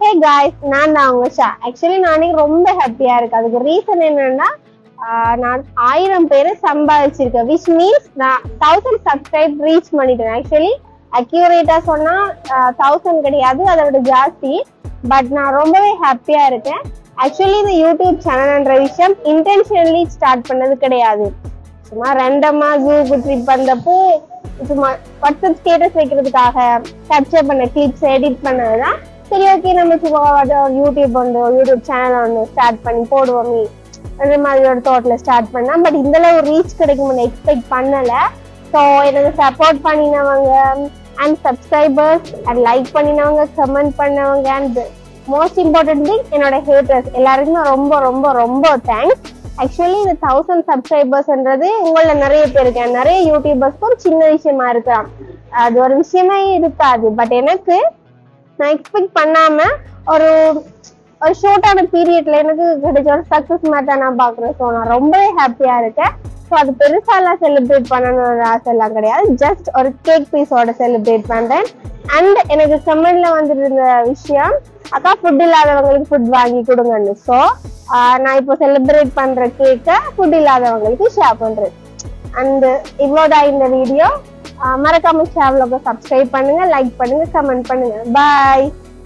Hey guys நான் தான் உங்க ஷா ஆக்சுவலி நானே ரொம்ப ஹாப்பியா இருக்கு அதுக்கு ரீசன் என்னன்னா ஆஹ் நான் ஆயிரம் பேரை சம்பாதிச்சிருக்கேன் விச் மீன்ஸ் நான் தௌசண்ட் சப்ஸ்கிரைப் ரீச் பண்ணிட்டேன் ஆக்சுவலி அக்யூரேட்டா சொன்னா தௌசண்ட் கிடையாது அதை விட ஜாஸ்தி பட் நான் ரொம்பவே ஹாப்பியா இருக்கேன் ஆக்சுவலி இந்த யூடியூப் சேனல்ன்ற விஷயம் இன்டென்ஷனலி ஸ்டார்ட் பண்ணது கிடையாது சும்மா ரெண்டமா ஜூக்கு ட்ரிப் வந்தப்போ சும்மா வாட்ஸ்அப் ஸ்டேட்டஸ் வைக்கிறதுக்காக கேப்சர் பண்ண கிளிப்ஸ் எடிட் பண்ணதுதான் சரி ஓகே நம்ம சும்மா யூடியூப் வந்து யூடியூப் சேனல் வந்து ஸ்டார்ட் பண்ணி போடுவோமே அந்த மாதிரி ஒரு தோட்ல ஸ்டார்ட் பண்ணா பட் இந்த அளவு ரீச் கிடைக்கும்னு எக்ஸ்பெக்ட் பண்ணல ஸோ எனக்கு சப்போர்ட் பண்ணினவங்க அண்ட் சப்ஸ்கிரைபர்ஸ் அண்ட் லைக் பண்ணினவங்க கமெண்ட் பண்ணவங்க அண்ட் மோஸ்ட் இம்பார்ட்டன்ட் திங் என்னோட ஹேட்டர்ஸ் எல்லாருக்குமே ரொம்ப ரொம்ப ரொம்ப தேங்க்ஸ் ஆக்சுவலி இந்த தௌசண்ட் சப்ஸ்கிரைபர்ஸ்ன்றது உங்கள நிறைய பேருக்கு நிறைய யூடியூபர்ஸ்க்கு ஒரு சின்ன விஷயமா இருக்கலாம் அது ஒரு விஷயமே இருக்காது பட் எனக்கு நான் எக்ஸ்பெக்ட் பண்ணாம ஒரு ஒரு ஷார்ட்டான பீரியட்ல எனக்கு கிடைச்ச ஒரு சக்சஸ் மாதிரி தான் நான் பாக்குறேன் ஸோ நான் ரொம்பவே ஹாப்பியா இருக்கேன் ஸோ அது பெருசாலாம் செலிப்ரேட் பண்ணணும்னு ஆசை எல்லாம் கிடையாது ஜஸ்ட் ஒரு கேக் பீஸோட செலிப்ரேட் பண்றேன் அண்ட் எனக்கு கமெண்ட்ல வந்துட்டு இருந்த விஷயம் அக்கா ஃபுட் இல்லாதவங்களுக்கு ஃபுட் வாங்கி கொடுங்கன்னு ஸோ நான் இப்போ செலிப்ரேட் பண்ற கேக்கை ஃபுட் இல்லாதவங்களுக்கு ஷேர் பண்றேன் அண்ட் இவ்வளோதான் இந்த வீடியோ மறக்காம சேனலுக்கு சப்ஸ்கிரைப் பண்ணுங்க லைக் பண்ணுங்க கமெண்ட் பண்ணுங்க பாய்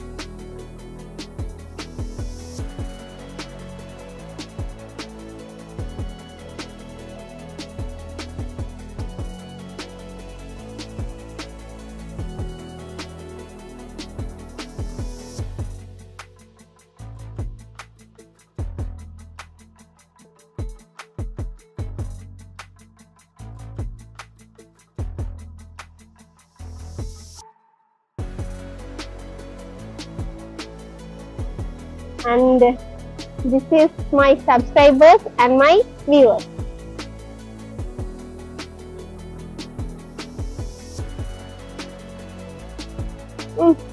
and this is my subscribers and my viewers. Mm.